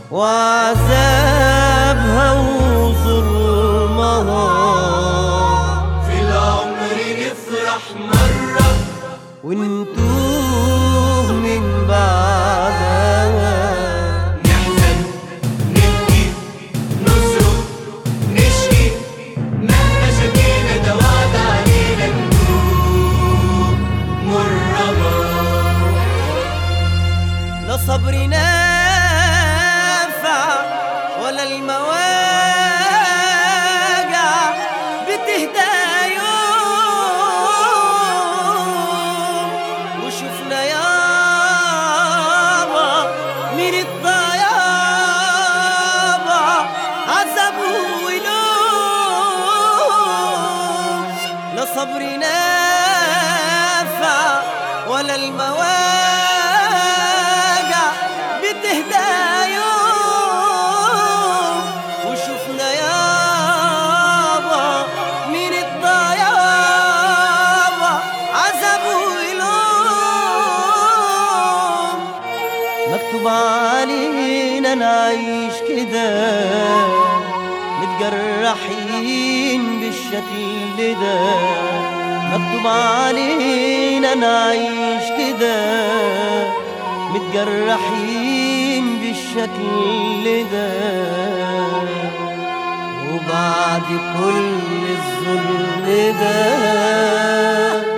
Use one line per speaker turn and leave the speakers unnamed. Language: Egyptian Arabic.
وعذابها وظلمها
في العمر نفرح مرة
ونتوه من بعدها
نحزن نبكي نصرخ نشكي مهما شكينا ده وعد علينا نكون مرة
لا صبر نافع ولا المواجع بتهدى يوم وشفنا يابا من الضيابة عذاب ولوم لا صبر نافع ولا المواجع بتهدى يوم وشفنا يابا من الضيابة عذاب ولوم مكتوب علينا نعيش كده متجرحين بالشكل ده مكتوب علينا نعيش كده متجرحين بالشكل ده وبعد كل الظلم ده